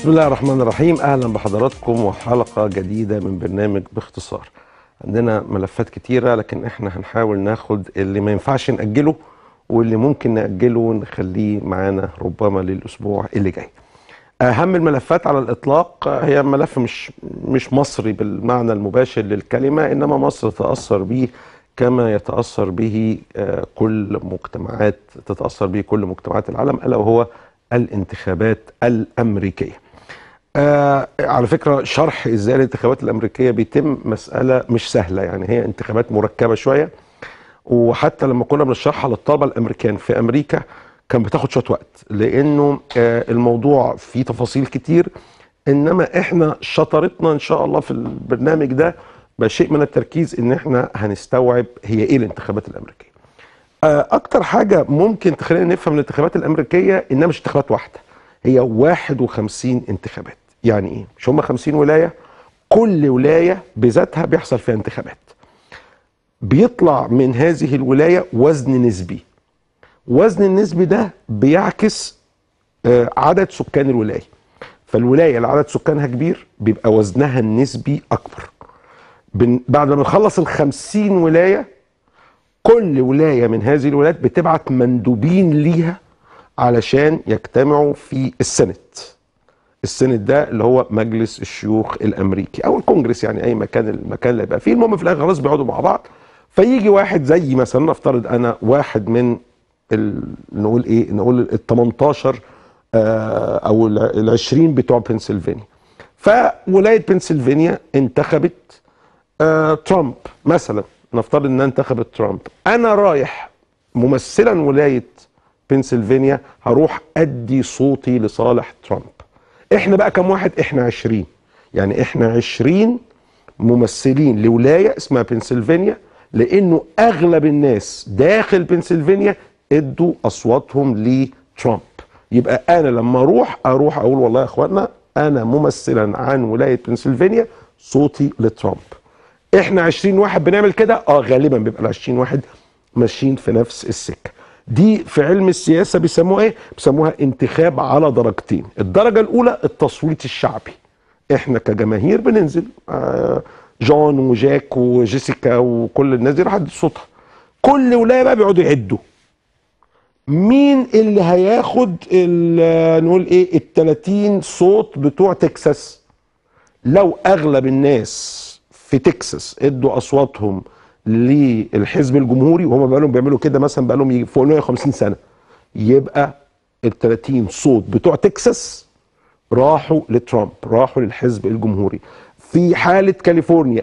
بسم الله الرحمن الرحيم اهلا بحضراتكم وحلقه جديده من برنامج باختصار عندنا ملفات كتيره لكن احنا هنحاول ناخد اللي ما ينفعش ناجله واللي ممكن ناجله ونخليه معانا ربما للاسبوع اللي جاي اهم الملفات على الاطلاق هي ملف مش مش مصري بالمعنى المباشر للكلمه انما مصر تاثر به كما يتاثر به آه، كل مجتمعات تتاثر به كل مجتمعات العالم الا وهو الانتخابات الامريكيه. آه على فكره شرح ازاي الانتخابات الامريكيه بيتم مساله مش سهله يعني هي انتخابات مركبه شويه وحتى لما كنا بنشرحها للطلبه الامريكان في امريكا كان بتاخد شويه وقت لانه آه الموضوع فيه تفاصيل كتير انما احنا شطارتنا ان شاء الله في البرنامج ده بشيء من التركيز ان احنا هنستوعب هي ايه الانتخابات الامريكيه. آه، اكتر حاجه ممكن تخلينا نفهم الانتخابات الامريكيه انها مش انتخابات واحده هي 51 انتخابات يعني ايه مش هم 50 ولايه كل ولايه بذاتها بيحصل فيها انتخابات بيطلع من هذه الولايه وزن نسبي وزن النسبي ده بيعكس آه، عدد سكان الولايه فالولايه اللي عدد سكانها كبير بيبقى وزنها النسبي اكبر بن- بعد ما نخلص ال 50 ولايه كل ولايه من هذه الولايات بتبعت مندوبين ليها علشان يجتمعوا في السنت السنت ده اللي هو مجلس الشيوخ الامريكي او الكونجرس يعني اي مكان المكان اللي يبقى فيه المهم في الاخر خلاص بيقعدوا مع بعض فيجي واحد زي مثلا نفترض انا واحد من ال... نقول ايه نقول ال 18 آه او ال 20 بتوع بنسلفانيا فولايه بنسلفانيا انتخبت آه ترامب مثلا نفترض انها انتخبت ترامب انا رايح ممثلا ولايه بنسلفانيا هروح ادي صوتي لصالح ترامب احنا بقى كم واحد احنا 20 يعني احنا 20 ممثلين لولايه اسمها بنسلفانيا لانه اغلب الناس داخل بنسلفانيا ادوا اصواتهم لترامب يبقى انا لما اروح اروح اقول والله يا اخوانا انا ممثلا عن ولايه بنسلفانيا صوتي لترامب احنا 20 واحد بنعمل كده اه غالبا بيبقى ال 20 واحد ماشيين في نفس السكه دي في علم السياسه بيسموها ايه بيسموها انتخاب على درجتين الدرجه الاولى التصويت الشعبي احنا كجماهير بننزل آه جون وجاك وجيسيكا وكل الناس دي راح تدي صوتها كل ولايه بقى بيقعدوا يعدوا مين اللي هياخد ال- نقول ايه ال 30 صوت بتوع تكساس لو اغلب الناس في تكساس ادوا اصواتهم للحزب الجمهوري وهم بقالهم بيعملوا كده مثلا بقالهم يجي فوق 150 سنه يبقى ال 30 صوت بتوع تكساس راحوا لترامب راحوا للحزب الجمهوري في حاله كاليفورنيا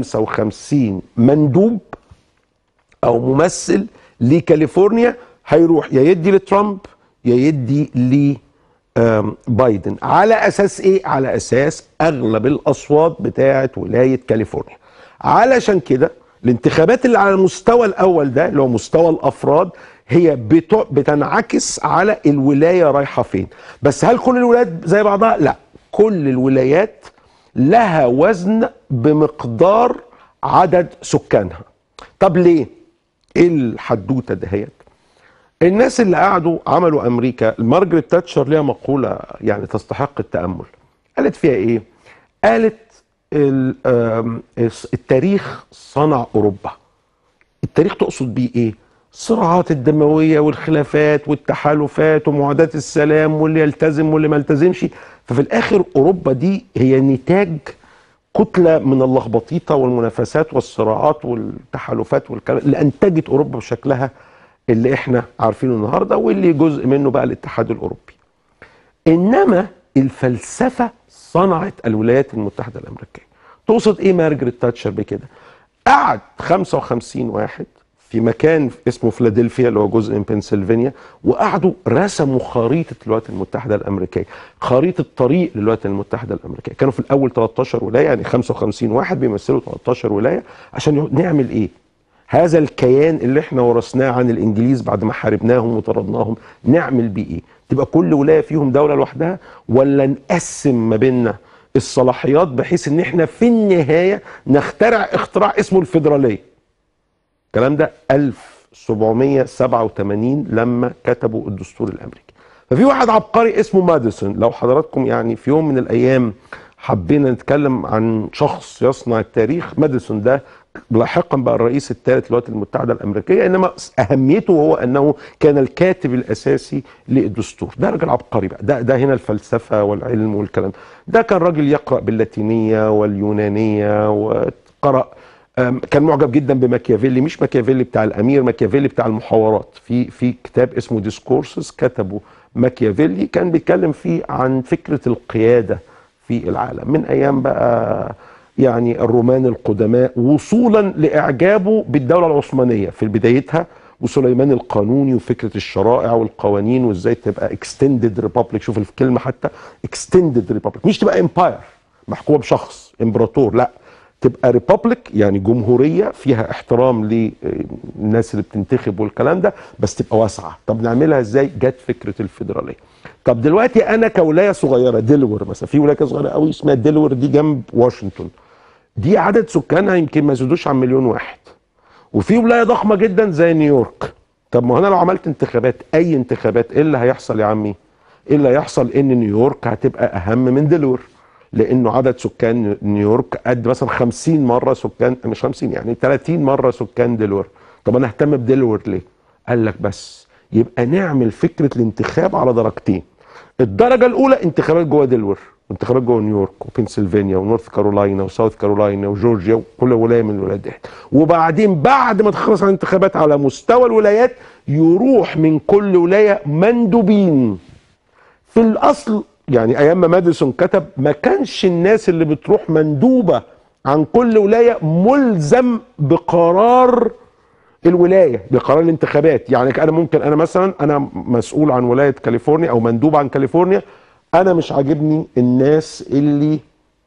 55 مندوب او ممثل لكاليفورنيا هيروح يا يدي لترامب يا يدي ل آم، بايدن على اساس ايه على اساس اغلب الاصوات بتاعه ولايه كاليفورنيا علشان كده الانتخابات اللي على المستوى الاول ده اللي هو مستوى الافراد هي بتو- بتنعكس على الولايه رايحه فين بس هل كل الولايات زي بعضها لا كل الولايات لها وزن بمقدار عدد سكانها طب ليه ايه الحدوته دهيت الناس اللي قعدوا عملوا امريكا مارجريت تاتشر ليها مقوله يعني تستحق التامل قالت فيها ايه قالت ال- آم، التاريخ صنع اوروبا التاريخ تقصد بيه ايه الصراعات الدمويه والخلافات والتحالفات ومعاهدات السلام واللي يلتزم واللي ما يلتزمش ففي الاخر اوروبا دي هي نتاج كتله من اللخبطيطه والمنافسات والصراعات والتحالفات والكلام اللي انتجت اوروبا بشكلها اللي احنا عارفينه النهارده واللي جزء منه بقى الاتحاد الاوروبي. انما الفلسفه صنعت الولايات المتحده الامريكيه. تقصد ايه مارجريت تاتشر بكده؟ قعد 55 واحد في مكان اسمه فيلادلفيا اللي هو جزء من بنسلفانيا وقعدوا رسموا خريطه الولايات المتحده الامريكيه، خريطه طريق للولايات المتحده الامريكيه، كانوا في الاول 13 ولايه يعني 55 واحد بيمثلوا 13 ولايه عشان نعمل ايه؟ هذا الكيان اللي احنا ورثناه عن الانجليز بعد ما حاربناهم وطردناهم نعمل بيه ايه؟ تبقى كل ولايه فيهم دوله لوحدها ولا نقسم ما بيننا الصلاحيات بحيث ان احنا في النهايه نخترع اختراع اسمه الفيدراليه. الكلام ده 1787 لما كتبوا الدستور الامريكي. ففي واحد عبقري اسمه ماديسون لو حضراتكم يعني في يوم من الايام حبينا نتكلم عن شخص يصنع التاريخ ماديسون ده لاحقا بقى الرئيس الثالث للولايات المتحده الامريكيه انما اهميته هو انه كان الكاتب الاساسي للدستور ده راجل عبقري بقى ده ده هنا الفلسفه والعلم والكلام ده كان راجل يقرا باللاتينيه واليونانيه وقرا أم، كان معجب جدا بماكيافيلي مش ماكيافيلي بتاع الامير ماكيافيلي بتاع المحاورات في في كتاب اسمه ديسكورسز كتبه ماكيافيلي كان بيتكلم فيه عن فكره القياده في العالم من ايام بقى يعني الرومان القدماء وصولا لاعجابه بالدوله العثمانيه في بدايتها وسليمان القانوني وفكره الشرائع والقوانين وازاي تبقى اكستندد ريبابليك شوف الكلمه حتى اكستندد ريبابليك مش تبقى امباير محكومه بشخص امبراطور لا تبقى ريبابليك يعني جمهوريه فيها احترام للناس اللي بتنتخب والكلام ده بس تبقى واسعه طب نعملها ازاي جت فكره الفيدراليه طب دلوقتي انا كولايه صغيره ديلور مثلا في ولايه صغيره قوي اسمها ديلور دي جنب واشنطن دي عدد سكانها يمكن ما يزيدوش عن مليون واحد وفي ولايه ضخمه جدا زي نيويورك طب ما هو انا لو عملت انتخابات اي انتخابات ايه اللي هيحصل يا عمي ايه اللي هيحصل ان نيويورك هتبقى اهم من ديلور لانه عدد سكان نيويورك قد مثلا 50 مره سكان مش 50 يعني 30 مره سكان ديلور طب انا اهتم بديلور ليه قال لك بس يبقى نعمل فكره الانتخاب على درجتين الدرجه الاولى انتخابات جوه ديلور وانتخابات جوه نيويورك وبنسلفانيا ونورث كارولاينا وساوث كارولاينا وجورجيا وكل ولايه من الولايات دي وبعدين بعد ما تخلص الانتخابات على مستوى الولايات يروح من كل ولايه مندوبين في الاصل يعني ايام ما ماديسون كتب ما كانش الناس اللي بتروح مندوبه عن كل ولايه ملزم بقرار الولايه بقرار الانتخابات يعني انا ممكن انا مثلا انا مسؤول عن ولايه كاليفورنيا او مندوب عن كاليفورنيا انا مش عاجبني الناس اللي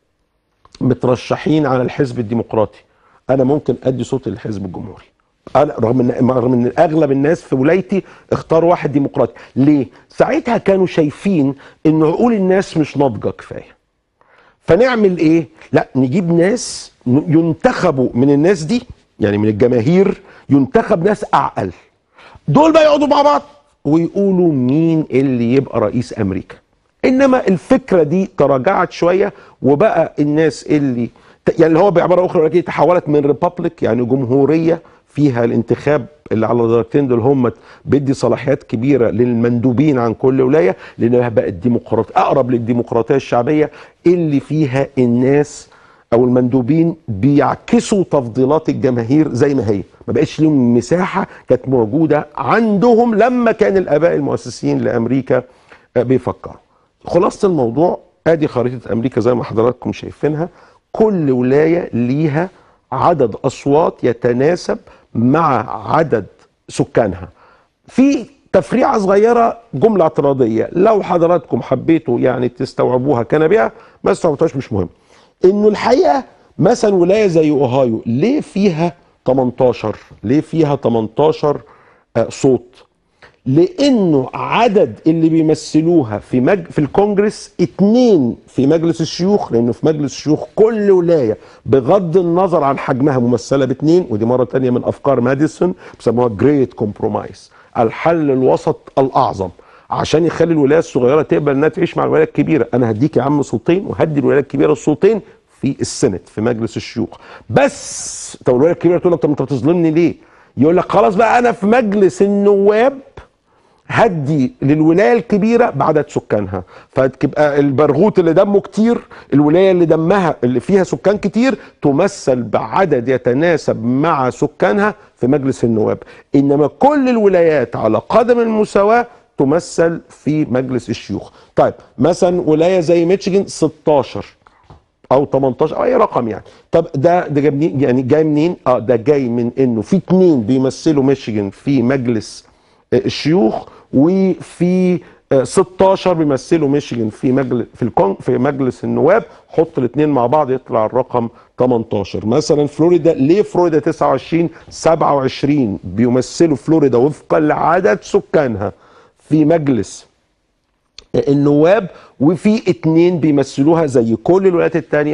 مترشحين على الحزب الديمقراطي انا ممكن ادي صوت للحزب الجمهوري انا رغم ان رغم ان اغلب الناس في ولايتي اختاروا واحد ديمقراطي ليه ساعتها كانوا شايفين ان عقول الناس مش ناضجه كفايه فنعمل ايه لا نجيب ناس ينتخبوا من الناس دي يعني من الجماهير ينتخب ناس اعقل دول بقى يقعدوا مع بعض ويقولوا مين اللي يبقى رئيس امريكا انما الفكره دي تراجعت شويه وبقى الناس اللي يعني اللي هو بعباره اخرى لكن تحولت من ريبابليك يعني جمهوريه فيها الانتخاب اللي على درجتين دول هم بيدي صلاحيات كبيره للمندوبين عن كل ولايه لانها بقت ديمقراطيه اقرب للديمقراطيه الشعبيه اللي فيها الناس او المندوبين بيعكسوا تفضيلات الجماهير زي ما هي ما بقتش لهم مساحه كانت موجوده عندهم لما كان الاباء المؤسسين لامريكا بيفكروا خلاصه الموضوع ادي خريطه امريكا زي ما حضراتكم شايفينها كل ولايه ليها عدد اصوات يتناسب مع عدد سكانها في تفريعه صغيره جمله اعتراضيه لو حضراتكم حبيتوا يعني تستوعبوها كنبيعه ما استوعبتوهاش مش مهم انه الحقيقه مثلا ولايه زي اوهايو ليه فيها 18 ليه فيها 18 صوت لانه عدد اللي بيمثلوها في مج... في الكونجرس اتنين في مجلس الشيوخ لانه في مجلس الشيوخ كل ولايه بغض النظر عن حجمها ممثله باتنين ودي مره تانية من افكار ماديسون بيسموها جريت كومبرومايز الحل الوسط الاعظم عشان يخلي الولايه الصغيره تقبل انها تعيش مع الولايه الكبيره انا هديك يا عم صوتين وهدي الولايه الكبيره الصوتين في السنت في مجلس الشيوخ بس طب الولايه الكبيره تقول لك طب انت بتظلمني ليه يقول لك خلاص بقى انا في مجلس النواب هدي للولايه الكبيره بعدد سكانها فتبقى البرغوث اللي دمه كتير الولايه اللي دمها اللي فيها سكان كتير تمثل بعدد يتناسب مع سكانها في مجلس النواب انما كل الولايات على قدم المساواه تمثل في مجلس الشيوخ طيب مثلا ولايه زي ميشيغان 16 او 18 او اي رقم يعني طب ده ده جاي منين يعني جاي منين اه ده جاي من انه في اتنين بيمثلوا ميشيغان في مجلس الشيوخ وفي 16 بيمثلوا ميشيغان في مجلس في الكون في مجلس النواب حط الاثنين مع بعض يطلع الرقم 18 مثلا فلوريدا ليه فلوريدا 29 27 بيمثلوا فلوريدا وفقا لعدد سكانها في مجلس النواب وفي اتنين بيمثلوها زي كل الولايات التانية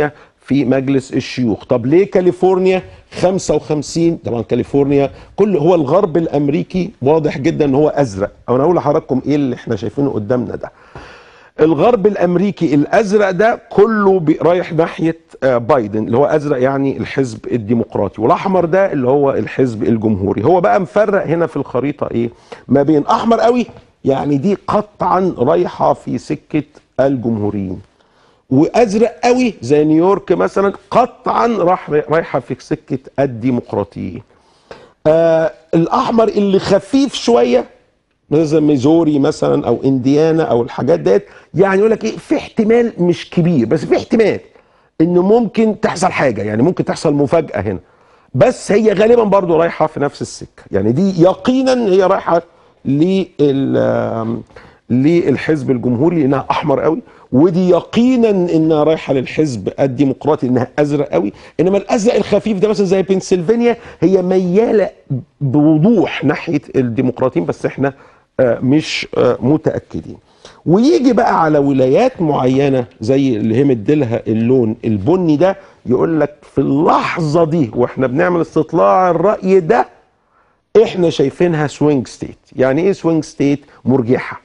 في مجلس الشيوخ طب ليه كاليفورنيا 55 طبعا كاليفورنيا كل هو الغرب الامريكي واضح جدا ان هو ازرق او انا اقول لحضراتكم ايه اللي احنا شايفينه قدامنا ده الغرب الامريكي الازرق ده كله بي- رايح ناحيه آه، بايدن اللي هو ازرق يعني الحزب الديمقراطي والاحمر ده اللي هو الحزب الجمهوري هو بقى مفرق هنا في الخريطه ايه ما بين احمر قوي يعني دي قطعا رايحه في سكه الجمهوريين وازرق قوي زي نيويورك مثلا قطعا راح رايحه في سكه الديمقراطيين آه الاحمر اللي خفيف شويه مثلا ميزوري مثلا او انديانا او الحاجات ديت يعني يقول لك ايه في احتمال مش كبير بس في احتمال ان ممكن تحصل حاجه يعني ممكن تحصل مفاجاه هنا بس هي غالبا برضو رايحه في نفس السكه يعني دي يقينا هي رايحه لل آم، للحزب الجمهوري لانها احمر قوي ودي يقينا انها رايحه للحزب الديمقراطي لانها ازرق قوي انما الازرق الخفيف ده مثلا زي بنسلفانيا هي مياله بوضوح ناحيه الديمقراطيين بس احنا آه، مش آه، متاكدين ويجي بقى على ولايات معينه زي اللي هي مديلها اللون البني ده يقول لك في اللحظه دي واحنا بنعمل استطلاع الراي ده احنا شايفينها سوينج ستيت يعني ايه سوينج ستيت مرجحه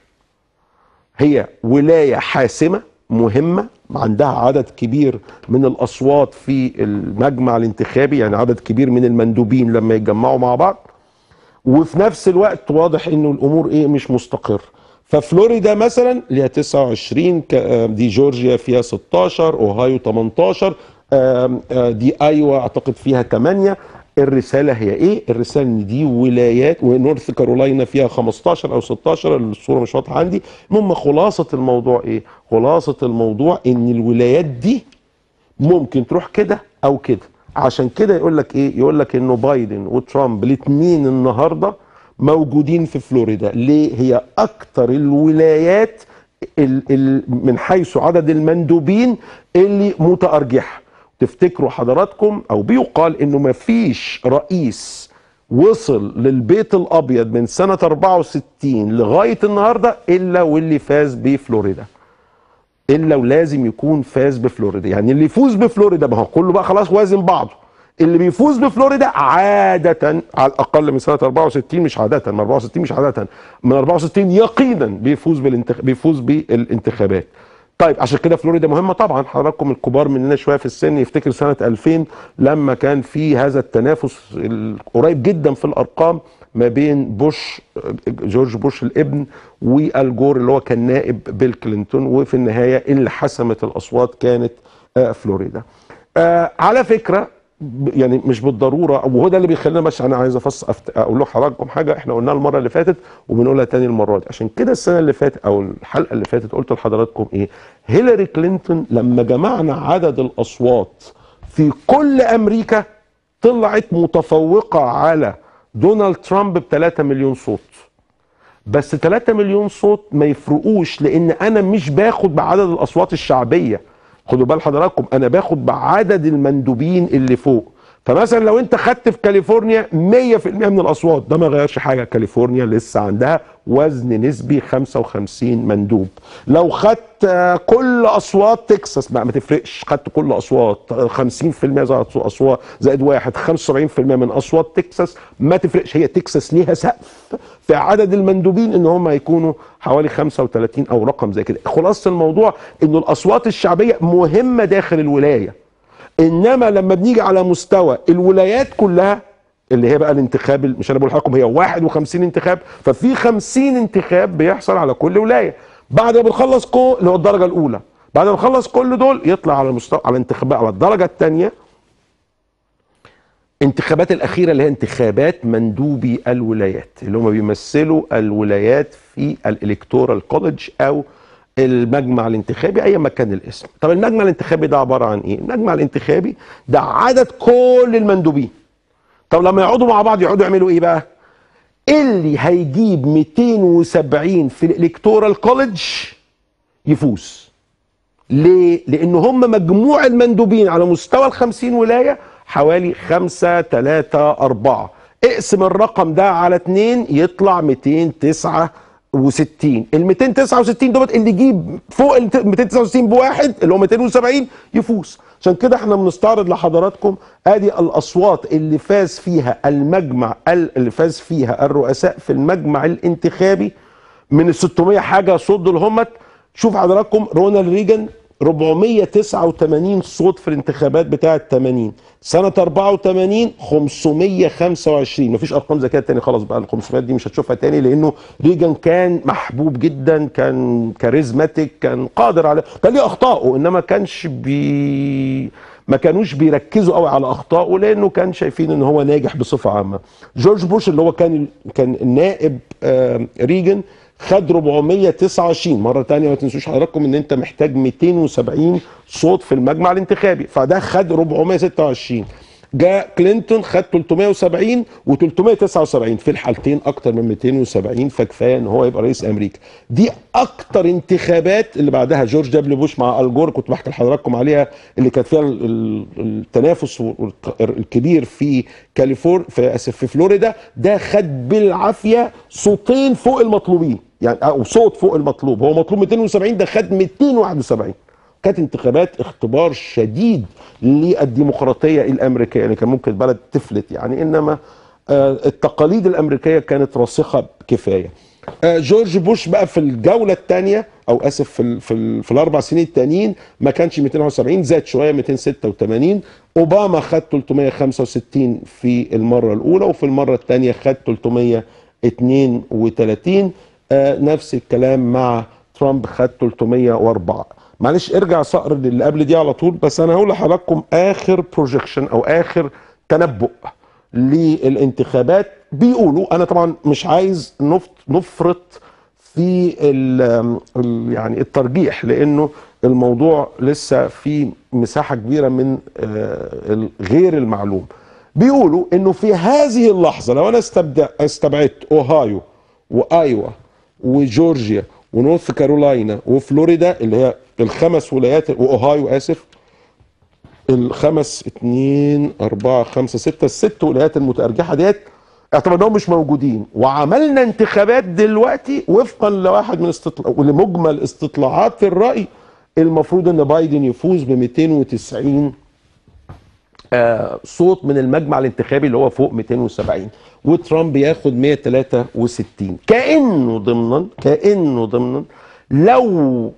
هي ولايه حاسمه مهمه عندها عدد كبير من الاصوات في المجمع الانتخابي يعني عدد كبير من المندوبين لما يتجمعوا مع بعض وفي نفس الوقت واضح انه الامور ايه مش مستقر ففلوريدا مثلا ليها 29 ك- آه، دي جورجيا فيها 16 اوهايو 18 آم، آه، دي ايوا اعتقد فيها 8 الرساله هي ايه الرساله ان دي ولايات ونورث كارولاينا فيها 15 او 16 الصوره مش واضحه عندي المهم خلاصه الموضوع ايه خلاصه الموضوع ان الولايات دي ممكن تروح كده او كده عشان كده يقول لك ايه يقول لك انه بايدن وترامب الاثنين النهارده موجودين في فلوريدا ليه هي اكتر الولايات ال ال من حيث عدد المندوبين اللي متارجحه تفتكروا حضراتكم او بيقال انه ما فيش رئيس وصل للبيت الابيض من سنه 64 لغايه النهارده الا واللي فاز بفلوريدا الا ولازم يكون فاز بفلوريدا يعني اللي يفوز بفلوريدا ما هو كله بقى خلاص وازن بعضه اللي بيفوز بفلوريدا عادة على الأقل من سنة 64 مش عادة من 64 مش عادة من 64 يقينا بيفوز بالانتخ... بيفوز بالانتخابات طيب عشان كده فلوريدا مهمة طبعا حضراتكم الكبار مننا شوية في السن يفتكر سنة 2000 لما كان في هذا التنافس القريب جدا في الأرقام ما بين بوش جورج بوش الابن والجور اللي هو كان نائب بيل كلينتون وفي النهاية اللي حسمت الأصوات كانت آه، فلوريدا آه، على فكرة ب- يعني مش بالضروره وهو ده اللي بيخلينا بس انا عايز افص أفت... اقول لحضراتكم حاجه احنا قلناها المره اللي فاتت وبنقولها تاني المره دي عشان كده السنه اللي فاتت او الحلقه اللي فاتت قلت لحضراتكم ايه هيلاري كلينتون لما جمعنا عدد الاصوات في كل امريكا طلعت متفوقه على دونالد ترامب ب 3 مليون صوت بس 3 مليون صوت ما يفرقوش لان انا مش باخد بعدد الاصوات الشعبيه خدوا بال حضراتكم انا باخد بعدد المندوبين اللي فوق فمثلا لو انت خدت في كاليفورنيا 100% من الاصوات ده ما غيرش حاجه كاليفورنيا لسه عندها وزن نسبي 55 مندوب لو خدت آه، كل اصوات تكساس ما, ما تفرقش خدت كل اصوات آه، 50% زائد اصوات زائد واحد 75% من اصوات تكساس ما تفرقش هي تكساس ليها سقف في عدد المندوبين ان هم يكونوا حوالي 35 او رقم زي كده خلاصه الموضوع انه الاصوات الشعبيه مهمه داخل الولايه انما لما بنيجي على مستوى الولايات كلها اللي هي بقى الانتخاب مش انا بقول لحضراتكم هي 51 انتخاب ففي 50 انتخاب بيحصل على كل ولايه بعد ما بنخلص كل اللي هو الدرجه الاولى بعد ما نخلص كل دول يطلع على مستوى على انتخابات على الدرجه الثانيه انتخابات الاخيره اللي هي انتخابات مندوبي الولايات اللي هم بيمثلوا الولايات في الالكتورال كولج او المجمع الانتخابي ايا ما كان الاسم طب المجمع الانتخابي ده عباره عن ايه المجمع الانتخابي ده عدد كل المندوبين طب لما يقعدوا مع بعض يقعدوا يعملوا ايه بقى اللي هيجيب 270 في الالكتورال كولج يفوز ليه؟ لأن هم مجموع المندوبين على مستوى ال 50 ولاية حوالي 5 3 4 اقسم الرقم ده على 2 يطلع 209 و60 ال 269 دوت اللي يجيب فوق ال 269 بواحد اللي هو 270 يفوز عشان كده احنا بنستعرض لحضراتكم ادي الاصوات اللي فاز فيها المجمع اللي فاز فيها الرؤساء في المجمع الانتخابي من ال 600 حاجه صوت دول همت شوف حضراتكم رونالد ريجن 489 صوت في الانتخابات بتاعه 80 سنه 84 525 مفيش ارقام زي كده تاني خلاص بقى ال 500 دي مش هتشوفها تاني لانه ريجن كان محبوب جدا كان كاريزماتيك كان قادر على كان ليه اخطائه انما كانش بي ما كانوش بيركزوا قوي على اخطائه لانه كان شايفين ان هو ناجح بصفه عامه جورج بوش اللي هو كان كان النائب آه ريجن خد 429 مره تانية ما تنسوش حضراتكم ان انت محتاج 270 صوت في المجمع الانتخابي فده خد 426 جاء كلينتون خد 370 و379 في الحالتين اكتر من 270 فكفايه ان هو يبقى رئيس امريكا دي اكتر انتخابات اللي بعدها جورج دبليو بوش مع الجور كنت بحكي لحضراتكم عليها اللي كانت فيها التنافس الكبير في كاليفورنيا في اسف في فلوريدا ده خد بالعافيه صوتين فوق المطلوبين يعني او صوت فوق المطلوب هو مطلوب 270 ده خد 271 كانت انتخابات اختبار شديد للديمقراطيه الامريكيه يعني كان ممكن البلد تفلت يعني انما التقاليد الامريكيه كانت راسخه بكفايه جورج بوش بقى في الجوله الثانيه او اسف في ال في, ال في الاربع سنين التانيين ما كانش 270 زاد شويه 286 اوباما خد 365 في المره الاولى وفي المره الثانيه خد 332 آه نفس الكلام مع ترامب خد 304 معلش ارجع صقر للي قبل دي على طول بس انا هقول لحضراتكم اخر بروجيكشن او اخر تنبؤ للانتخابات بيقولوا انا طبعا مش عايز نفرط في ال ال يعني الترجيح لانه الموضوع لسه في مساحه كبيره من غير المعلوم بيقولوا انه في هذه اللحظه لو انا استبعدت اوهايو وايوا وجورجيا ونورث كارولاينا وفلوريدا اللي هي الخمس ولايات واوهايو اسف الخمس اتنين اربعة خمسة ستة الست ولايات المتأرجحة ديت اعتبرناهم مش موجودين وعملنا انتخابات دلوقتي وفقا لواحد من استطلاع ولمجمل استطلاعات الرأي المفروض ان بايدن يفوز ب 290 آه صوت من المجمع الانتخابي اللي هو فوق 270 وترامب ياخد 163 كانه ضمنا كانه ضمنا لو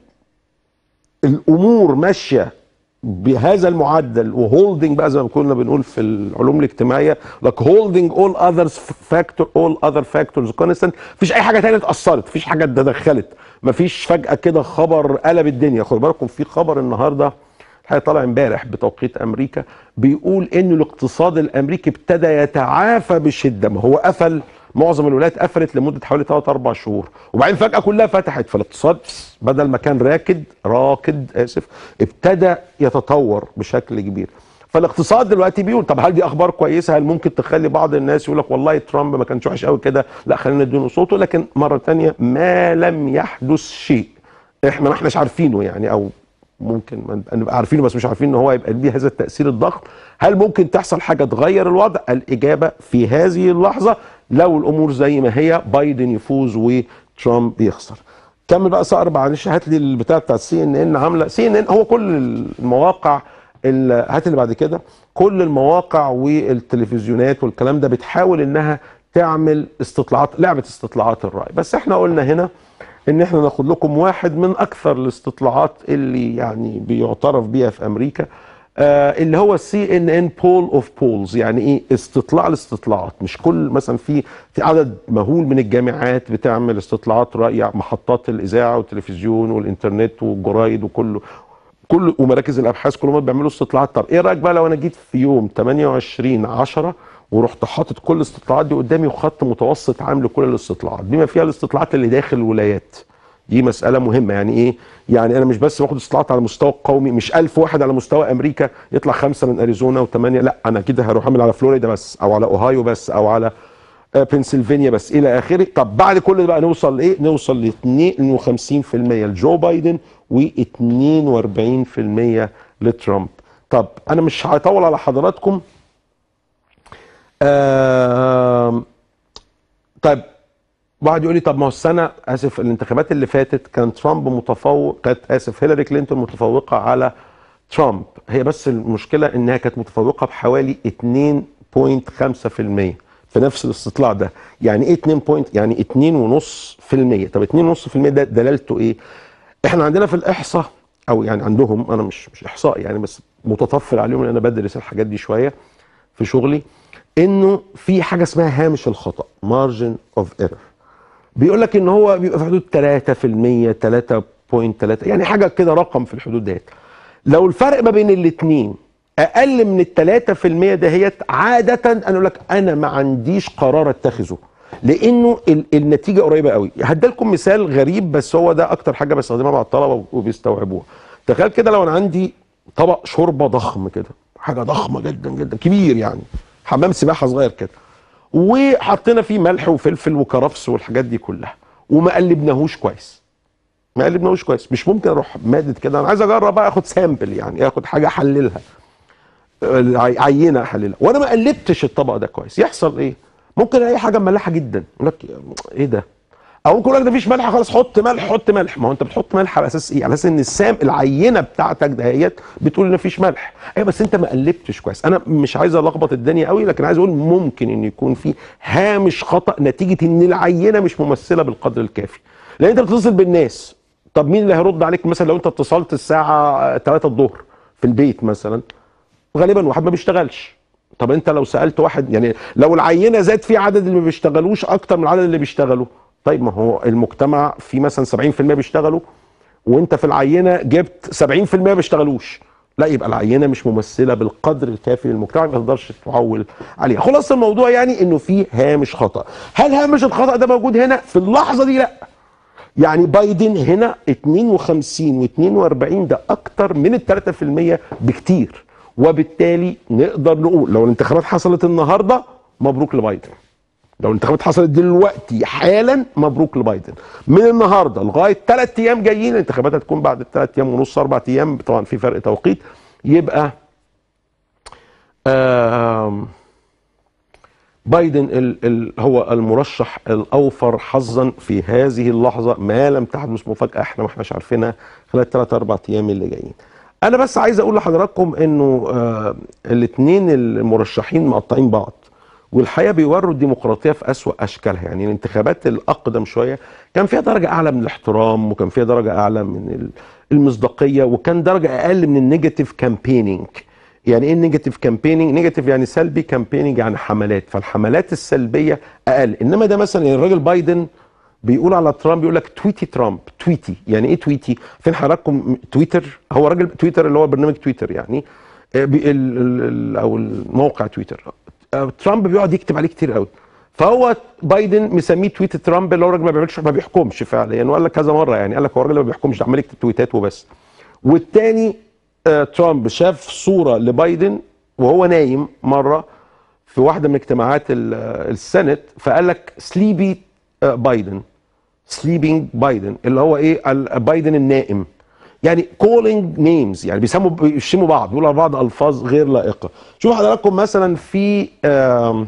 الامور ماشيه بهذا المعدل وهولدنج بقى زي ما كنا بنقول في العلوم الاجتماعيه لك هولدنج اول اذرز فاكتور اول اذر فاكتورز كونستنت مفيش اي حاجه ثانيه اتاثرت مفيش حاجه تدخلت مفيش فجاه كده خبر قلب الدنيا خد بالكم في خبر النهارده الحقيقه طالع امبارح بتوقيت امريكا بيقول ان الاقتصاد الامريكي ابتدى يتعافى بشده ما هو قفل معظم الولايات قفلت لمده حوالي 3 4 شهور وبعدين فجاه كلها فتحت فالاقتصاد بدل ما كان راكد راكد اسف ابتدى يتطور بشكل كبير فالاقتصاد دلوقتي بيقول طب هل دي اخبار كويسه هل ممكن تخلي بعض الناس يقول لك والله ترامب ما كانش وحش قوي كده لا خلينا نديله صوته لكن مره ثانيه ما لم يحدث شيء احنا ما احناش عارفينه يعني او ممكن نبقى عارفينه بس مش عارفين ان هو يبقى ليه هذا التاثير الضخم هل ممكن تحصل حاجه تغير الوضع الاجابه في هذه اللحظه لو الامور زي ما هي بايدن يفوز وترامب يخسر كمل بقى صقر معلش هات لي البتاع بتاع سي ان ان عامله سي ان ان هو كل المواقع هات اللي بعد كده كل المواقع والتلفزيونات والكلام ده بتحاول انها تعمل استطلاعات لعبه استطلاعات الراي بس احنا قلنا هنا ان احنا ناخد لكم واحد من اكثر الاستطلاعات اللي يعني بيعترف بيها في امريكا آه اللي هو السي ان ان بول اوف بولز يعني ايه استطلاع الاستطلاعات مش كل مثلا في في عدد مهول من الجامعات بتعمل استطلاعات راي محطات الاذاعه والتلفزيون والانترنت والجرايد وكله كل ومراكز الابحاث كلهم بيعملوا استطلاعات طب ايه رايك بقى لو انا جيت في يوم 28 10 ورحت حاطط كل الاستطلاعات دي قدامي وخدت متوسط عام لكل الاستطلاعات بما فيها الاستطلاعات اللي داخل الولايات دي مسألة مهمة يعني ايه؟ يعني انا مش بس باخد استطلاعات على مستوى القومي مش ألف واحد على مستوى امريكا يطلع خمسة من اريزونا وثمانية لا انا كده هروح اعمل على فلوريدا بس او على اوهايو بس او على بنسلفانيا بس الى اخره طب بعد كل ده بقى نوصل لايه؟ نوصل ل 52% لجو بايدن و42% لترامب طب انا مش هطول على حضراتكم آه طيب واحد يقول لي طب ما هو السنه اسف الانتخابات اللي فاتت كان ترامب متفوق كانت اسف هيلاري كلينتون متفوقه على ترامب هي بس المشكله انها كانت متفوقه بحوالي 2.5% في نفس الاستطلاع ده يعني ايه 2 بوينت يعني 2.5% طب 2.5% ده دلالته ايه احنا عندنا في الاحصاء او يعني عندهم انا مش مش احصاء يعني بس متطفل عليهم لان انا بدرس الحاجات دي شويه في شغلي انه في حاجه اسمها هامش الخطا مارجن اوف ايرور بيقول لك ان هو بيبقى في حدود 3% 3.3 يعني حاجه كده رقم في الحدود ديت لو الفرق ما بين الاثنين اقل من ال 3% دهيت عاده انا اقول لك انا ما عنديش قرار اتخذه لانه ال- النتيجه قريبه قوي هديلكم مثال غريب بس هو ده اكتر حاجه بستخدمها مع الطلبه وبيستوعبوها تخيل كده لو انا عندي طبق شوربه ضخم كده حاجه ضخمه جدا جدا كبير يعني حمام سباحه صغير كده وحطينا فيه ملح وفلفل وكرفس والحاجات دي كلها وما قلبناهوش كويس ما قلبناهوش كويس مش ممكن اروح مادد كده انا عايز اجرب بقى اخد سامبل يعني اخد حاجه احللها عي- عينه احللها وانا ما قلبتش الطبق ده كويس يحصل ايه ممكن الاقي حاجه مملحه جدا يقول لك ايه ده او ممكن يقول لك ده مفيش ملح خلاص حط ملح حط ملح ما هو انت بتحط ملح على اساس ايه على اساس ان السام العينه بتاعتك دهيت بتقول ان مفيش ملح ايوه بس انت ما قلبتش كويس انا مش عايز الخبط الدنيا قوي لكن عايز اقول ممكن ان يكون في هامش خطا نتيجه ان العينه مش ممثله بالقدر الكافي لان انت بتتصل بالناس طب مين اللي هيرد عليك مثلا لو انت اتصلت الساعه 3 الظهر في البيت مثلا غالبا واحد ما بيشتغلش طب انت لو سالت واحد يعني لو العينه زاد في عدد اللي ما بيشتغلوش اكتر من العدد اللي بيشتغلوا طيب ما هو المجتمع في مثلا 70% بيشتغلوا وانت في العينه جبت 70% ما بيشتغلوش لا يبقى العينه مش ممثله بالقدر الكافي للمجتمع ما تقدرش تعول عليها خلاص الموضوع يعني انه في هامش خطا هل هامش الخطا ده موجود هنا في اللحظه دي لا يعني بايدن هنا 52 و42 ده اكتر من ال 3% بكتير وبالتالي نقدر نقول لو الانتخابات حصلت النهارده مبروك لبايدن لو الانتخابات حصلت دلوقتي حالا مبروك لبايدن من النهارده لغايه ثلاث ايام جايين الانتخابات هتكون بعد ثلاث ايام ونص اربع ايام طبعا في فرق توقيت يبقى آم بايدن ال ال هو المرشح الاوفر حظا في هذه اللحظه ما لم تحدث مفاجاه احنا ما احناش عارفينها خلال ثلاث اربع ايام اللي جايين. انا بس عايز اقول لحضراتكم انه آه الاثنين المرشحين مقطعين بعض والحقيقه بيوروا الديمقراطيه في اسوا اشكالها يعني الانتخابات الاقدم شويه كان فيها درجه اعلى من الاحترام وكان فيها درجه اعلى من ال- المصداقيه وكان درجه اقل من النيجاتيف كامبيننج يعني ايه النيجاتيف كامبيننج نيجاتيف يعني سلبي كامبيننج يعني حملات فالحملات السلبيه اقل انما ده مثلا يعني الراجل بايدن بيقول على ترامب بيقول لك تويتي ترامب تويتي يعني ايه تويتي فين حضراتكم تويتر هو راجل تويتر اللي هو برنامج تويتر يعني آه، بي- ال- ال- ال- او الموقع تويتر آه، ترامب بيقعد يكتب عليه كتير قوي فهو بايدن مسميه تويت ترامب اللي هو راجل ما بيعملش ما بيحكمش فعليا وقال لك كذا مره يعني قال لك هو راجل ما بيحكمش ده عمال يكتب تويتات وبس والتاني آه، ترامب شاف صوره لبايدن وهو نايم مره في واحده من اجتماعات ال- آه، السنت فقال لك سليبي بايدن سليبنج بايدن اللي هو ايه ال- بايدن النائم يعني كولينج نيمز يعني بيسموا بيشتموا بعض بيقولوا على بعض الفاظ غير لائقه شوفوا حضراتكم مثلا في آم،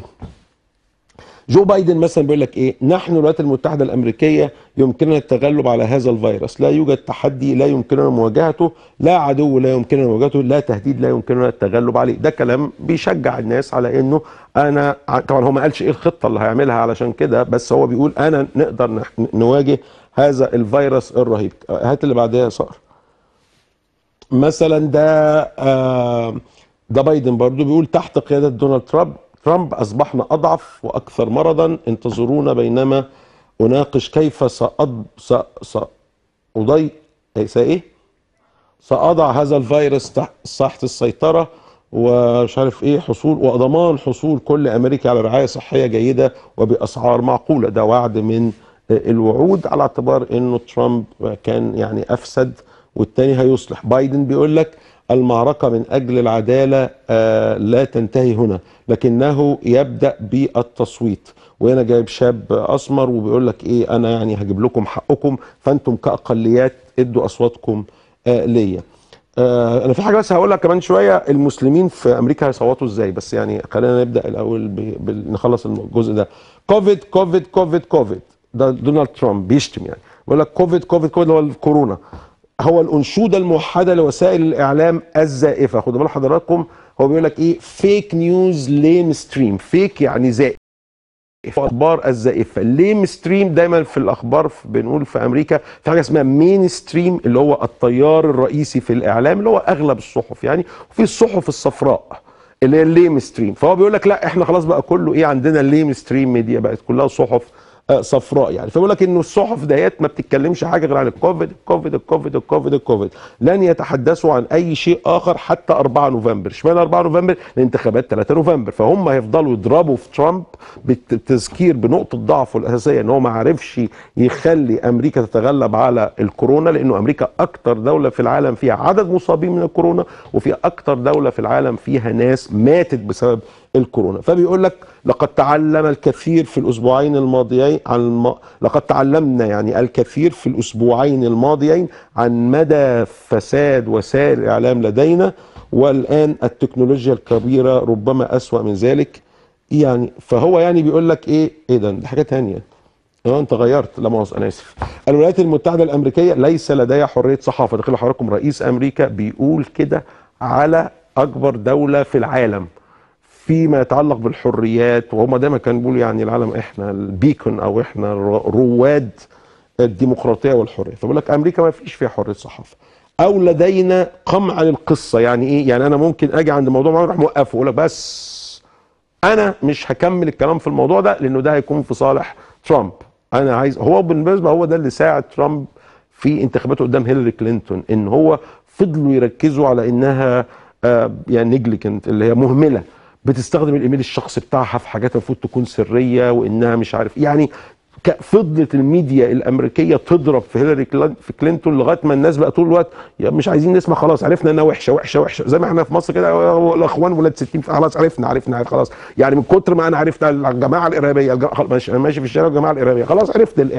جو بايدن مثلا بيقول لك ايه نحن الولايات المتحده الامريكيه يمكننا التغلب على هذا الفيروس لا يوجد تحدي لا يمكننا مواجهته لا عدو لا يمكننا مواجهته لا تهديد لا يمكننا التغلب عليه ده كلام بيشجع الناس على انه انا طبعا هو ما قالش ايه الخطه اللي هيعملها علشان كده بس هو بيقول انا نقدر نح- نواجه هذا الفيروس الرهيب هات اللي بعدها يا ساره مثلا ده آه، ده بايدن برضو بيقول تحت قيادة دونالد ترامب ترامب أصبحنا أضعف وأكثر مرضا انتظرونا بينما أناقش كيف سأض س... سأضي ليس إيه سأضع هذا الفيروس تحت تحت السيطرة ومش عارف ايه حصول وضمان حصول كل امريكي على رعايه صحيه جيده وباسعار معقوله ده وعد من الوعود على اعتبار انه ترامب كان يعني افسد والتاني هيصلح بايدن بيقول لك المعركه من اجل العداله آه، لا تنتهي هنا لكنه يبدا بالتصويت وهنا جايب شاب اسمر وبيقول لك ايه انا يعني هجيب لكم حقكم فانتم كاقليات ادوا اصواتكم آه، ليا آه، انا في حاجه بس هقولها كمان شويه المسلمين في امريكا هيصوتوا ازاي بس يعني خلينا نبدا الاول ب- بال- نخلص الجزء ده كوفيد كوفيد كوفيد كوفيد ده دونالد ترامب بيشتم يعني بيقول لك كوفيد كوفيد كوفيد هو الكورونا هو الانشوده الموحده لوسائل الاعلام الزائفه خدوا بال حضراتكم هو بيقول لك ايه فيك نيوز ليم ستريم فيك يعني زائف اخبار الزائفه ليم ستريم دايما في الاخبار في بنقول في امريكا في حاجه اسمها مين ستريم اللي هو التيار الرئيسي في الاعلام اللي هو اغلب الصحف يعني وفي الصحف الصفراء اللي هي الليم ستريم فهو بيقول لك لا احنا خلاص بقى كله ايه عندنا الليم ستريم ميديا بقت كلها صحف آه، صفراء يعني فبيقول لك انه الصحف ديت ما بتتكلمش حاجه غير عن الكوفيد الكوفيد الكوفيد الكوفيد الكوفيد لن يتحدثوا عن اي شيء اخر حتى 4 نوفمبر اشمعنى 4 نوفمبر الانتخابات 3 نوفمبر فهم هيفضلوا يضربوا في ترامب بالتذكير بنقطه ضعفه الاساسيه ان هو ما عرفش يخلي امريكا تتغلب على الكورونا لانه امريكا اكتر دوله في العالم فيها عدد مصابين من الكورونا وفي اكتر دوله في العالم فيها ناس ماتت بسبب الكورونا فبيقول لك لقد تعلم الكثير في الاسبوعين الماضيين عن الم... لقد تعلمنا يعني الكثير في الاسبوعين الماضيين عن مدى فساد وسائل الاعلام لدينا والان التكنولوجيا الكبيره ربما اسوا من ذلك يعني فهو يعني بيقول لك ايه ايه ده ده حاجه ثانيه اه انت غيرت لا مؤاخذه انا اسف الولايات المتحده الامريكيه ليس لديها حريه صحافه داخل حضراتكم رئيس امريكا بيقول كده على اكبر دوله في العالم فيما يتعلق بالحريات وهم دايما كانوا بيقولوا يعني العالم احنا البيكون او احنا رواد الديمقراطيه والحريه فبقول لك امريكا ما فيش فيها حريه صحافه او لدينا قمع للقصه يعني ايه يعني انا ممكن اجي عند موضوع معين اروح موقفه واقول لك بس انا مش هكمل الكلام في الموضوع ده لانه ده هيكون في صالح ترامب انا عايز هو بالنسبه هو ده اللي ساعد ترامب في انتخاباته قدام هيلاري كلينتون ان هو فضلوا يركزوا على انها آه يعني نيجليكنت اللي هي مهمله بتستخدم الايميل الشخصي بتاعها في حاجات المفروض تكون سريه وانها مش عارف يعني فضلت الميديا الامريكيه تضرب في هيلاري في كلينتون لغايه ما الناس بقى طول الوقت مش عايزين نسمع خلاص عرفنا انها وحشه وحشه وحشه زي ما احنا في مصر كده الاخوان ولاد 60 خلاص عرفنا عرفنا خلاص يعني من كتر ما انا عرفت الجماعه الارهابيه ماشي انا ماشي في الشارع الجماعه الارهابيه خلاص عرفت ال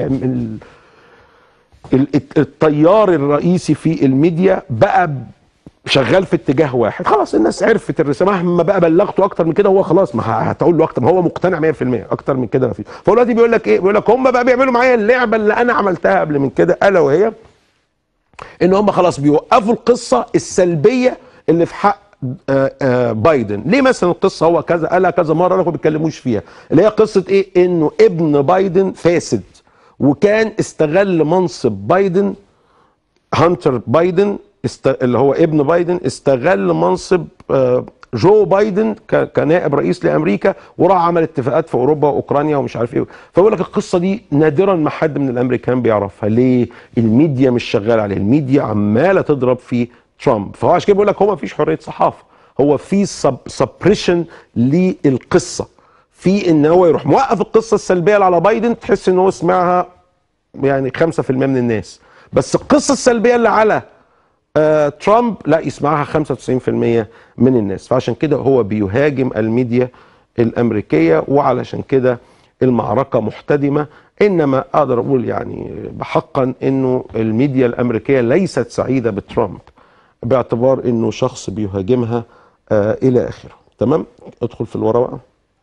ال التيار الرئيسي في الميديا بقى شغال في اتجاه واحد خلاص الناس عرفت الرساله مهما بقى بلغته اكتر من كده هو خلاص ما هتقول له اكتر ما هو مقتنع 100% اكتر من كده ما فيش فهو دلوقتي بيقول لك ايه بيقول لك هم بقى بيعملوا معايا اللعبه اللي انا عملتها قبل من كده الا وهي ان هم خلاص بيوقفوا القصه السلبيه اللي في حق آآ آآ بايدن ليه مثلا القصه هو كذا قالها كذا مره انا ما بيتكلموش فيها اللي هي قصه ايه انه ابن بايدن فاسد وكان استغل منصب بايدن هانتر بايدن است... اللي هو ابن بايدن استغل منصب جو بايدن ك... كنائب رئيس لامريكا وراح عمل اتفاقات في اوروبا واوكرانيا ومش عارف ايه فبقول لك القصه دي نادرا ما حد من الامريكان بيعرفها ليه الميديا مش شغاله عليه الميديا عماله تضرب في ترامب فهو عشان كده بيقول لك هو ما فيش حريه صحافه هو في سبريشن للقصه في ان هو يروح موقف القصه السلبيه اللي على بايدن تحس ان هو سمعها يعني 5% من الناس بس القصه السلبيه اللي على آه ترامب لا يسمعها 95% من الناس فعشان كده هو بيهاجم الميديا الامريكيه وعلشان كده المعركه محتدمه انما اقدر اقول يعني بحقا انه الميديا الامريكيه ليست سعيده بترامب باعتبار انه شخص بيهاجمها آه الى اخره تمام ادخل في الورقه بقى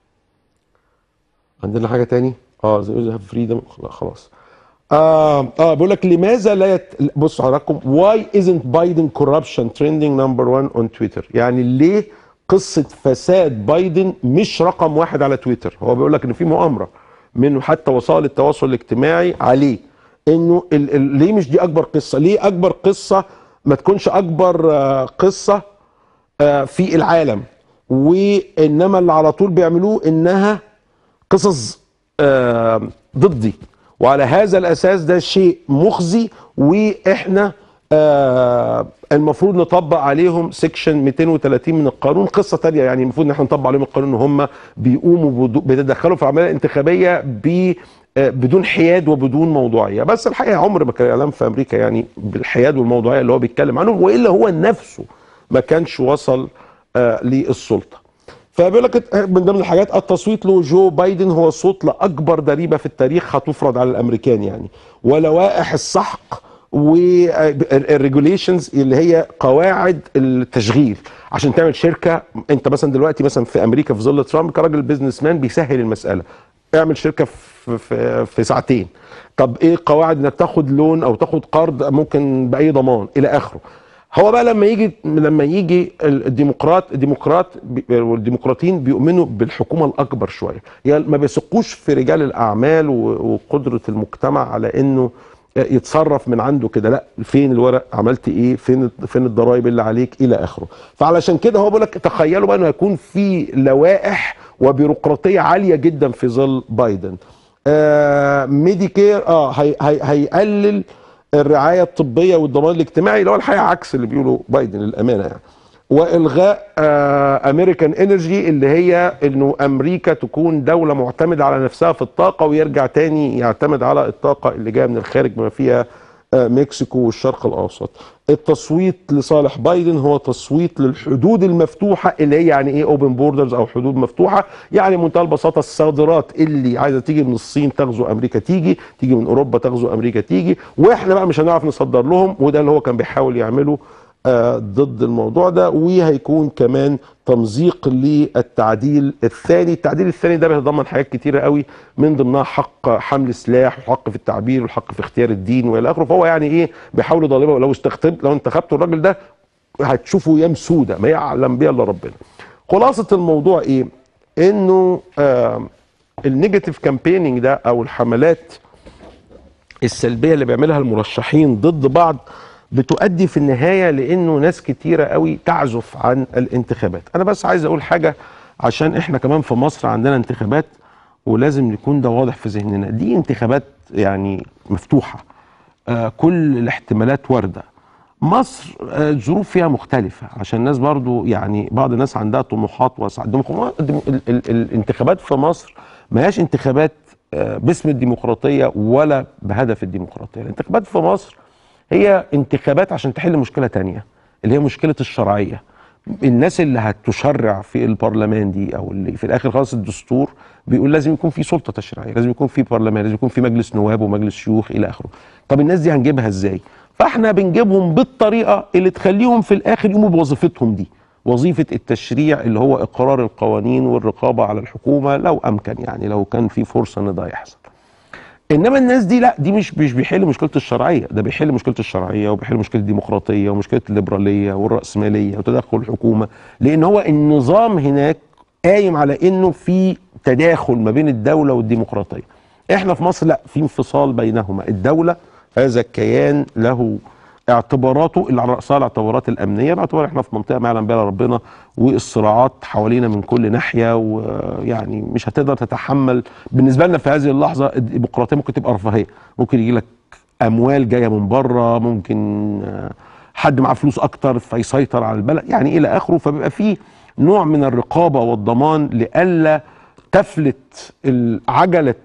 عندنا حاجه تاني اه فريدم خلاص اه اه بيقول لك لماذا لا يت... بص حضراتكم why isn't Biden corruption trending number one on Twitter يعني ليه قصة فساد بايدن مش رقم واحد على تويتر هو بيقول لك ان في مؤامرة من حتى وسائل التواصل الاجتماعي عليه انه ال... ال... ليه مش دي اكبر قصة ليه اكبر قصة ما تكونش اكبر آه قصة آه في العالم وانما اللي على طول بيعملوه انها قصص آه ضدي وعلى هذا الاساس ده شيء مخزي واحنا آه المفروض نطبق عليهم سيكشن 230 من القانون قصه تانية يعني المفروض ان احنا نطبق عليهم القانون ان هم بيقوموا بيتدخلوا في العمليه الانتخابيه ب بدون حياد وبدون موضوعيه بس الحقيقه عمر ما كان الاعلام في امريكا يعني بالحياد والموضوعيه اللي هو بيتكلم عنهم والا هو نفسه ما كانش وصل آه للسلطه فبيقول لك من ضمن الحاجات التصويت له جو بايدن هو صوت لاكبر ضريبه في التاريخ هتفرض على الامريكان يعني ولوائح السحق والريجوليشنز اللي هي قواعد التشغيل عشان تعمل شركه انت مثلا دلوقتي مثلا في امريكا في ظل ترامب كراجل بيزنس مان بيسهل المساله اعمل شركه في في, في ساعتين طب ايه قواعد انك تاخد لون او تاخد قرض ممكن باي ضمان الى اخره هو بقى لما يجي لما يجي الديمقراط الديمقراط بي- والديمقراطيين بيؤمنوا بالحكومه الاكبر شويه يعني ما بيثقوش في رجال الاعمال و- وقدره المجتمع على انه يتصرف من عنده كده لا فين الورق عملت ايه فين فين الضرايب اللي عليك الى اخره فعلشان كده هو بيقول لك تخيلوا بقى انه هيكون في لوائح وبيروقراطيه عاليه جدا في ظل بايدن آه ميديكير اه هي هي هيقلل الرعايه الطبيه والضمان الاجتماعي اللي هو الحقيقه عكس اللي بيقوله بايدن للامانه يعني والغاء امريكان انرجي اللي هي انه امريكا تكون دوله معتمده على نفسها في الطاقه ويرجع تاني يعتمد على الطاقه اللي جايه من الخارج بما فيها آه، مكسيكو والشرق الاوسط التصويت لصالح بايدن هو تصويت للحدود المفتوحه اللي هي يعني ايه اوبن بوردرز او حدود مفتوحه يعني بمنتهى البساطه الصادرات اللي عايزه تيجي من الصين تغزو امريكا تيجي تيجي من اوروبا تغزو امريكا تيجي واحنا بقى مش هنعرف نصدر لهم وده اللي هو كان بيحاول يعمله آه، ضد الموضوع ده وهيكون كمان تمزيق للتعديل الثاني التعديل الثاني ده بيتضمن حاجات كتيره قوي من ضمنها حق حمل سلاح وحق في التعبير والحق في اختيار الدين والى اخره فهو يعني ايه بيحاول يضلبه ولو استخدمت لو انتخبتوا الراجل ده هتشوفوا ايام سودة ما يعلم بيها الا ربنا خلاصه الموضوع ايه انه آه النيجاتيف كامبيننج ده او الحملات السلبيه اللي بيعملها المرشحين ضد بعض بتؤدي في النهايه لانه ناس كتيره قوي تعزف عن الانتخابات انا بس عايز اقول حاجه عشان احنا كمان في مصر عندنا انتخابات ولازم يكون ده واضح في ذهننا دي انتخابات يعني مفتوحه آه كل الاحتمالات وارده مصر آه، الظروف فيها مختلفة عشان الناس برضو يعني بعض الناس عندها طموحات واسعة الديمقرا- الديم- ال- ال- الانتخابات في مصر ما هياش انتخابات آه، باسم الديمقراطية ولا بهدف الديمقراطية الانتخابات في مصر هي انتخابات عشان تحل مشكلة تانية اللي هي مشكلة الشرعية الناس اللي هتشرع في البرلمان دي او اللي في الاخر خالص الدستور بيقول لازم يكون في سلطه تشريعيه لازم يكون في برلمان لازم يكون في مجلس نواب ومجلس شيوخ الى اخره طب الناس دي هنجيبها ازاي فاحنا بنجيبهم بالطريقه اللي تخليهم في الاخر يقوموا بوظيفتهم دي وظيفه التشريع اللي هو اقرار القوانين والرقابه على الحكومه لو امكن يعني لو كان في فرصه ان ده يحصل انما الناس دي لا دي مش مش بيحل مشكله الشرعيه ده بيحل مشكله الشرعيه وبيحل مشكله الديمقراطيه ومشكله الليبراليه والراسماليه وتدخل الحكومه لان هو النظام هناك قايم على انه في تداخل ما بين الدوله والديمقراطيه احنا في مصر لا في انفصال بينهما الدوله هذا الكيان له اعتباراته اللي على راسها الاعتبارات الامنيه باعتبار احنا في منطقه ما يعلم بها ربنا والصراعات حوالينا من كل ناحيه ويعني مش هتقدر تتحمل بالنسبه لنا في هذه اللحظه الديمقراطيه ممكن تبقى رفاهيه ممكن يجي لك اموال جايه من بره ممكن آه، حد معاه فلوس اكتر فيسيطر على البلد يعني الى اخره فبيبقى فيه نوع من الرقابه والضمان لئلا تفلت عجله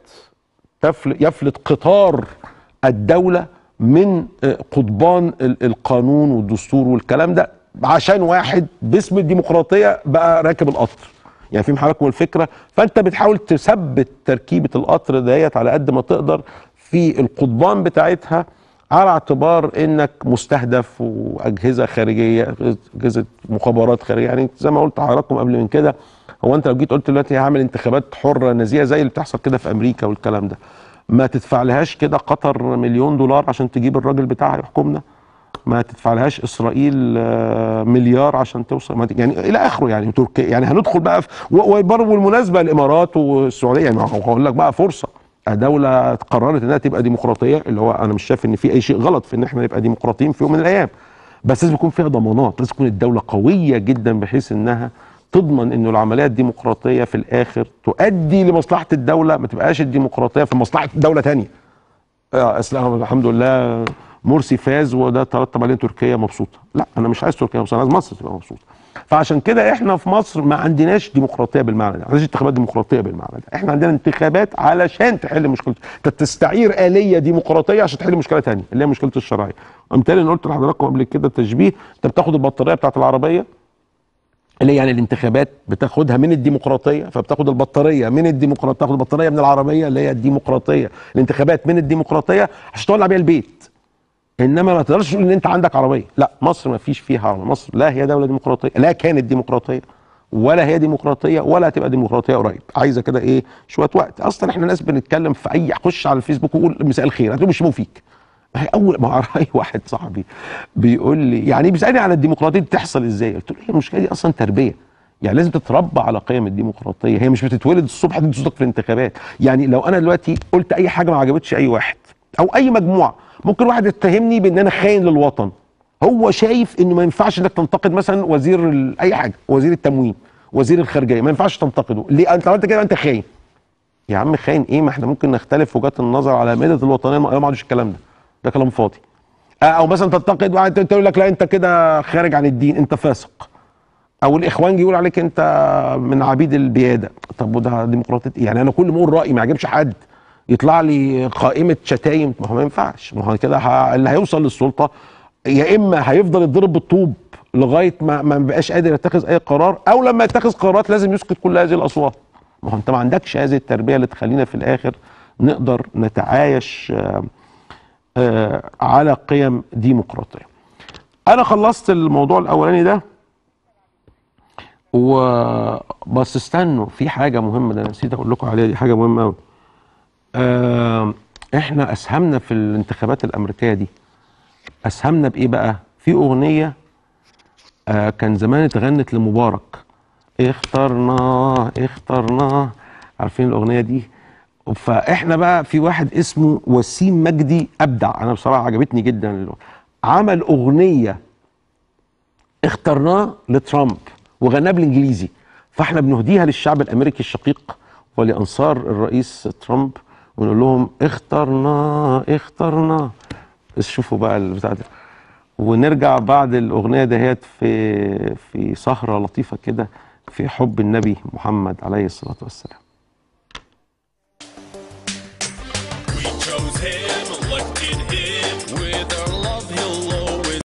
تفل يفلت قطار الدولة من آه، قضبان ال- القانون والدستور والكلام ده عشان واحد باسم الديمقراطية بقى راكب القطر يعني في حضراتكم الفكرة فأنت بتحاول تثبت تركيبة القطر ديت على قد ما تقدر في القضبان بتاعتها على اعتبار انك مستهدف واجهزه خارجيه اجهزه مخابرات خارجيه يعني زي ما قلت لحضراتكم قبل من كده هو انت لو جيت قلت دلوقتي هعمل انتخابات حره نزيهه زي اللي بتحصل كده في امريكا والكلام ده ما تدفع لهاش كده قطر مليون دولار عشان تجيب الراجل بتاعها يحكمنا ما تدفع لهاش اسرائيل آه، مليار عشان توصل ما ت- يعني الى اخره يعني تركيا يعني هندخل بقى في و- وبرضه بالمناسبه الامارات والسعوديه يعني هقول لك بقى فرصه دوله قررت انها تبقى ديمقراطيه اللي هو انا مش شايف ان في اي شيء غلط في ان احنا نبقى ديمقراطيين في يوم من الايام بس لازم يكون فيها ضمانات لازم تكون الدوله قويه جدا بحيث انها تضمن انه العمليه الديمقراطيه في الاخر تؤدي لمصلحه الدوله ما تبقاش الديمقراطيه في مصلحه دوله تانية آه، اسلام الحمد لله مرسي فاز وده ترتب عليه تركيا مبسوطه لا انا مش عايز تركيا مبسوطه انا عايز مصر تبقى مبسوطه فعشان كده احنا في مصر ما عندناش ديمقراطيه بالمعنى ده ما عندناش انتخابات ديمقراطيه بالمعنى ده احنا عندنا انتخابات علشان تحل مشكله انت تستعير اليه ديمقراطيه عشان تحل مشكله تانية اللي هي مشكله الشرعيه وبالتالي انا قلت لحضراتكم قبل كده تشبيه انت بتاخد البطاريه بتاعت العربيه اللي هي يعني الانتخابات بتاخدها من الديمقراطيه فبتاخد البطاريه من الديمقراطيه بتاخد البطاريه من العربيه اللي هي الديمقراطيه الانتخابات من الديمقراطيه عشان تولع بيها البيت انما ما تقدرش تقول ان انت عندك عربيه لا مصر ما فيش فيها عربية. مصر لا هي دوله ديمقراطيه لا كانت ديمقراطيه ولا هي ديمقراطيه ولا هتبقى ديمقراطيه قريب عايزه كده ايه شويه وقت اصلا احنا ناس بنتكلم في اي خش على الفيسبوك وقول مساء الخير هتقول مش فيك ما هي اول ما اعرف اي واحد صاحبي بيقول لي يعني بيسالني على الديمقراطيه دي بتحصل ازاي قلت له هي المشكله دي اصلا تربيه يعني لازم تتربى على قيم الديمقراطيه هي مش بتتولد الصبح تدي صوتك في الانتخابات يعني لو انا دلوقتي قلت اي حاجه ما عجبتش اي واحد او اي مجموعه ممكن واحد يتهمني بان انا خاين للوطن هو شايف انه ما ينفعش انك تنتقد مثلا وزير ال- اي حاجه وزير التموين وزير الخارجيه ما ينفعش تنتقده ليه انت عملت كده انت خاين يا عم خاين ايه ما احنا ممكن نختلف في وجهات النظر على مدى الوطنيه ما ما عندوش الكلام ده ده كلام فاضي آه، او مثلا تنتقد واحد تقول لك لا انت كده خارج عن الدين انت فاسق او الاخوان يقول عليك انت من عبيد البياده طب وده ديمقراطيه إيه؟ يعني انا كل ما اقول رايي ما يعجبش حد يطلع لي قائمه شتايم ما هو ما ينفعش ما هو كده ه- اللي هيوصل للسلطه يا اما هيفضل يتضرب بالطوب لغايه ما ما بقاش قادر يتخذ اي قرار او لما يتخذ قرارات لازم يسكت كل هذه الاصوات ما هو انت ما عندكش هذه التربيه اللي تخلينا في الاخر نقدر نتعايش آه، آه، على قيم ديمقراطيه انا خلصت الموضوع الاولاني ده و بس استنوا في حاجه مهمه ده أنا نسيت اقول لكم عليها دي حاجه مهمه قوي آه احنا اسهمنا في الانتخابات الامريكيه دي اسهمنا بايه بقى في اغنيه آه كان زمان اتغنت لمبارك اخترناه اخترناه عارفين الاغنيه دي فاحنا بقى في واحد اسمه وسيم مجدي ابدع انا بصراحه عجبتني جدا عمل اغنيه اخترناه لترامب وغناه بالانجليزي فاحنا بنهديها للشعب الامريكي الشقيق ولانصار الرئيس ترامب ونقول لهم اخترناه اخترناه بس شوفوا بقى البتاع ده ونرجع بعد الاغنيه دهيت في في سهره لطيفه كده في حب النبي محمد عليه الصلاه والسلام We chose him, elected him. With our love, he'll